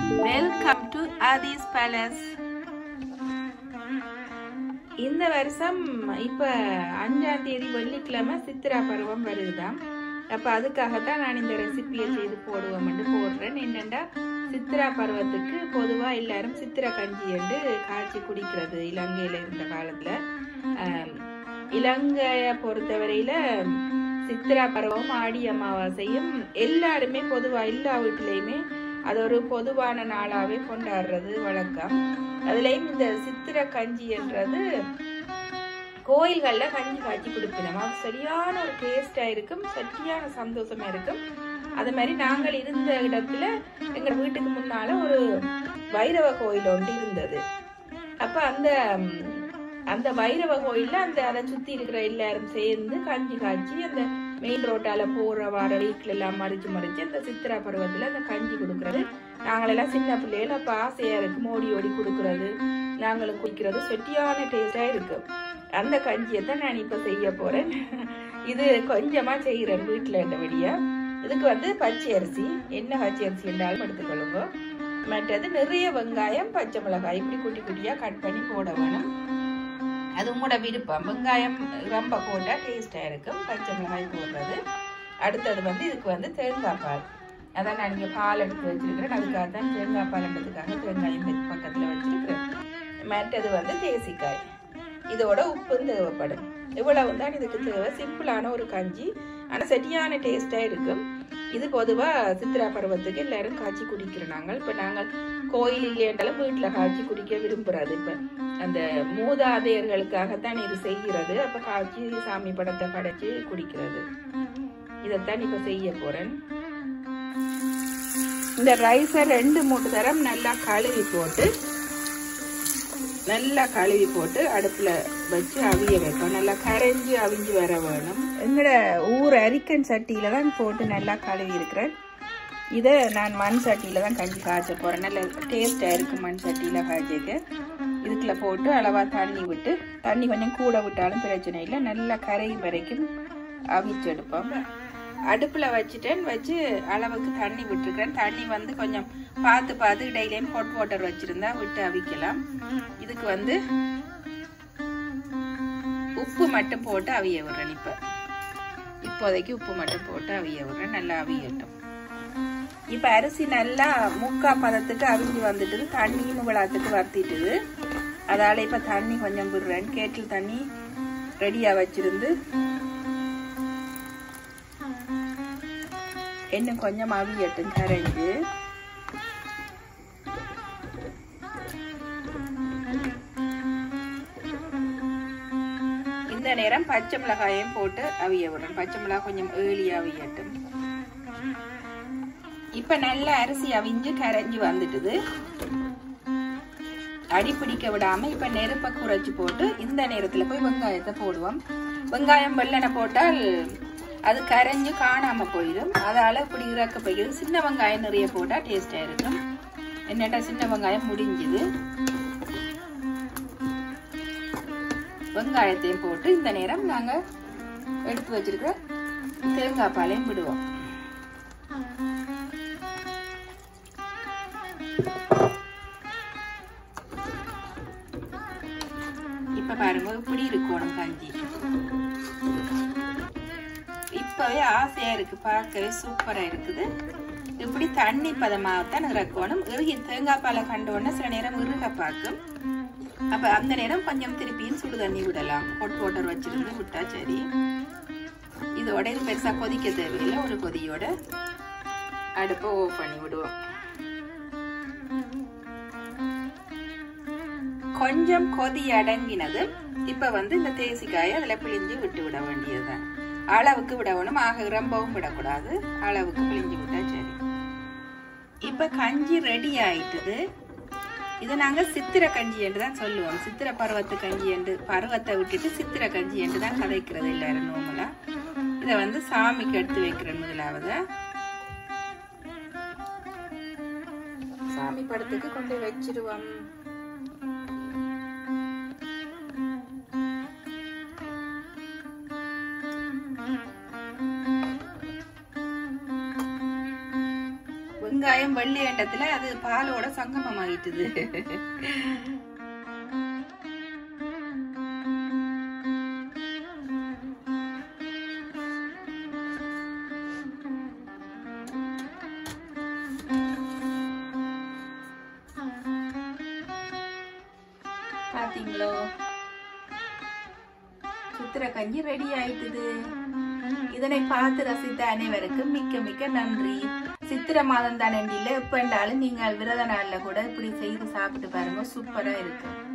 welcome to Aadhi's palace இந்த வருஷம் இப்ப அஞ்சாம் தேதி வெள்ளிக்கிழமை சித்திரா பருவம் வருதுதாம் அப்ப அதுக்காகத்தான் நான் இந்த ரெசிபியை செய்து போடுவோம்னு போடுறேன் என்னென்னா சித்திரா பருவத்துக்கு பொதுவா எல்லாரும் சித்திரா கஞ்சி என்று காய்ச்சி குடிக்கிறது இலங்கையில இருந்த காலத்துல ஆம், இலங்கையை பொறுத்தவரையில சித்திரா பருவம் ஆடி அமாவாசையும் எல்லாருமே பொதுவா எல்லா வீட்டிலையுமே அது ஒரு பொதுவான நாளாவே கொண்டாடுறது வழக்கம் அதுலயும் இந்த சித்திர கஞ்சி என்றது கோயில்கள்ல கஞ்சி காய்ச்சி கொடுப்பினோம் அது சரியான ஒரு டேஸ்டா இருக்கும் சரியான சந்தோஷமா இருக்கும் அது மாதிரி நாங்கள் இருந்த இடத்துல எங்க வீட்டுக்கு முன்னால ஒரு வைரவ கோயில் ஒன்று இருந்தது அப்ப அந்த ம், அந்த வைரவ கோயில்ல அந்த அதை சுத்தி இருக்கிற எல்லாரும் சேர்ந்து கஞ்சி காய்ச்சி அந்த மெயின் ரோட்டால போற வார வீட்டுல எல்லாம் மறிச்சு மறிச்சு அந்த சித்திரா பருவத்துல அந்த கஞ்சி கொடுக்கறது நாங்களெல்லாம் சின்ன பிள்ளைகள் அப்ப ஆசையா இருக்கு ஓடி ஓடி கொடுக்கறது நாங்களும் குடிக்கிறது சொட்டியான டேஸ்டா இருக்கு அந்த கஞ்சியை தான் நான் இப்ப செய்ய போறேன் இது கொஞ்சமா செய்யறேன் வீட்டுல இருந்தபடியா இதுக்கு வந்து பச்சை அரிசி என்ன பச்சை அரிசி என்றாலும் எடுத்துக்கொள்ளுங்க மற்றது நிறைய வெங்காயம் பச்சை மிளகாய் இப்படி குட்டி குட்டியா கட் பண்ணி போட வேணும் அது உங்களோட விருப்பம் வெங்காயம் ரொம்ப போட்டா டேஸ்டா இருக்கும் பச்சை மிளகாய் போடுறது அடுத்தது வந்து இதுக்கு வந்து தேங்காய் பால் அதான் நான் இங்கே பால் எடுத்து வச்சிருக்கிறேன் அதுக்காக தான் தேங்காய் பால் எடுத்ததுக்காக தேங்காயும் வெச்சு பக்கத்துல வச்சிருக்கிறேன் மற்றது வந்து தேசிக்காய் இதோட உப்பும் தேவைப்படும் இவ்வளவு தான் இதுக்கு தேவை சிம்பிளான ஒரு கஞ்சி ஆனா சரியான டேஸ்டா இருக்கும் இது பொதுவா சித்திரா பருவத்துக்கு எல்லாரும் காய்ச்சி குடிக்கிறோம் நாங்கள் இப்ப நாங்கள் கோயில் இல்லையென்றாலும் வீட்டுல காய்ச்சி குடிக்க விரும்புறது இப்ப அந்த மூதாதையர்களுக்காகத்தான் இது செய்கிறது அப்ப காய்ச்சி சாமி படத்தை படைச்சு குடிக்கிறது இதைத்தான் இப்ப செய்ய போறேன் இந்த ரைஸை ரெண்டு மூணு தரம் நல்லா கழுவி போட்டு நல்லா கழுவி போட்டு அடுப்புல வச்சு அவிய வைப்போம் நல்லா கரைஞ்சி அவிஞ்சு வர வேணும் எங்கட ஊர் அரிக்கன் சட்டியில தான் போட்டு நல்லா கழுவி இருக்கிறேன் இதை நான் மண் சட்டியில தான் கஞ்சி காய்ச்ச போறேன் நல்ல டேஸ்டா இருக்கு மண் சட்டியில காய்ச்சிக்க இதுக்குள்ள போட்டு அளவா தண்ணி விட்டு தண்ணி கொஞ்சம் கூட விட்டாலும் பிரச்சனை இல்லை நல்லா கரையும் வரைக்கும் அவிச்சு எடுப்போம் அடுப்புல வச்சுட்டேன் வச்சு அளவுக்கு தண்ணி விட்டுருக்கேன் தண்ணி வந்து கொஞ்சம் பார்த்து பார்த்து இடையிலையும் ஹாட் வாட்டர் வச்சிருந்தா விட்டு அவிக்கலாம் இதுக்கு வந்து உப்பு மட்டும் போட்டு அவிய விடுறேன் இப்ப இப்போதைக்கு உப்பு மட்டும் போட்டு அவிய விடுறேன் நல்லா அவியட்டும் இப்ப அரிசி நல்லா முக்கா பதத்துக்கு அவிஞ்சு வந்துட்டு தண்ணியும் விழாத்துக்கு வறுத்திட்டுது அதால இப்ப தண்ணி கொஞ்சம் விடுறேன் கேட்டில் தண்ணி ரெடியா வச்சிருந்து இன்னும் கொஞ்சம் அவியட்டும் கரைஞ்சு இந்த நேரம் பச்சை மிளகாயும் போட்டு அவிய விடுறேன் பச்சை மிளகாய் கொஞ்சம் ஏழி அவியட்டும் இப்ப நல்ல அரிசி அவிஞ்சு கரைஞ்சு வந்துட்டுது அடி பிடிக்க விடாம இப்ப நெருப்பை குறைச்சு போட்டு இந்த நேரத்துல போய் வெங்காயத்தை போடுவோம் வெங்காயம் வெள்ளனை போட்டால் அது கரைஞ்சு காணாம போயிடும் அதால இப்படி இறக்க போயிடும் சின்ன வெங்காயம் நிறைய போட்டா டேஸ்டா இருக்கும் என்னட்டா சின்ன வெங்காயம் முடிஞ்சுது வெங்காயத்தையும் போட்டு இந்த நேரம் நாங்க எடுத்து வச்சிருக்கிற தேங்காய் பாலையும் விடுவோம் இப்ப பாருங்க இப்படி இருக்கணும் கஞ்சி இப்பவே ஆசையா இருக்கு பார்க்கவே சூப்பரா இருக்குது இப்படி தண்ணி பதமாகத்தான் இறக்கணும் இறுகி தேங்காய் பாலை கண்ட உடனே சில நேரம் இறுக பார்க்கும் அப்ப அந்த நேரம் கொஞ்சம் திருப்பியும் சுடு தண்ணி விடலாம் ஹாட் வாட்டர் வச்சிருந்து விட்டா சரி இதோட இது பெருசா கொதிக்க தேவையில்லை ஒரு கொதியோட அடுப்பை ஓஃப் பண்ணி விடுவோம் கொஞ்சம் கொதி அடங்கினது இப்ப வந்து இந்த தேசிக்காயை அதுல பிழிஞ்சு விட்டு விட வேண்டியதுதான் அளவுக்கு விடணும் ஆக ரொம்பவும் விடக்கூடாது அளவுக்கு பிழிஞ்சு விட்டா சரி இப்ப கஞ்சி ரெடி ஆயிட்டது இது நாங்க சித்திர கஞ்சி என்று தான் சொல்லுவோம் சித்திர பருவத்து கஞ்சி என்று பருவத்தை விட்டுட்டு சித்திர கஞ்சி என்று தான் கதைக்கிறது எல்லாரும் நோமலா இத வந்து சாமிக்கு எடுத்து வைக்கிறேன் முதலாவது சாமி படத்துக்கு கொண்டு வச்சிருவோம் வெங்காயம் கொஞ்சம் வெள்ளை எண்டத்துல அது பாலோட சங்கமமாயிட்டுது பாத்தீங்களோ சித்திர கஞ்சி ரெடி ஆயிட்டுது இதனை பார்த்து ரசித்த அனைவருக்கும் மிக்க மிக்க நன்றி சித்திர மாதம் தானே எப்ப என்றாலும் நீங்கள் விரத நாள்ல கூட இப்படி செய்து சாப்பிட்டு பாருங்க சூப்பரா இருக்கு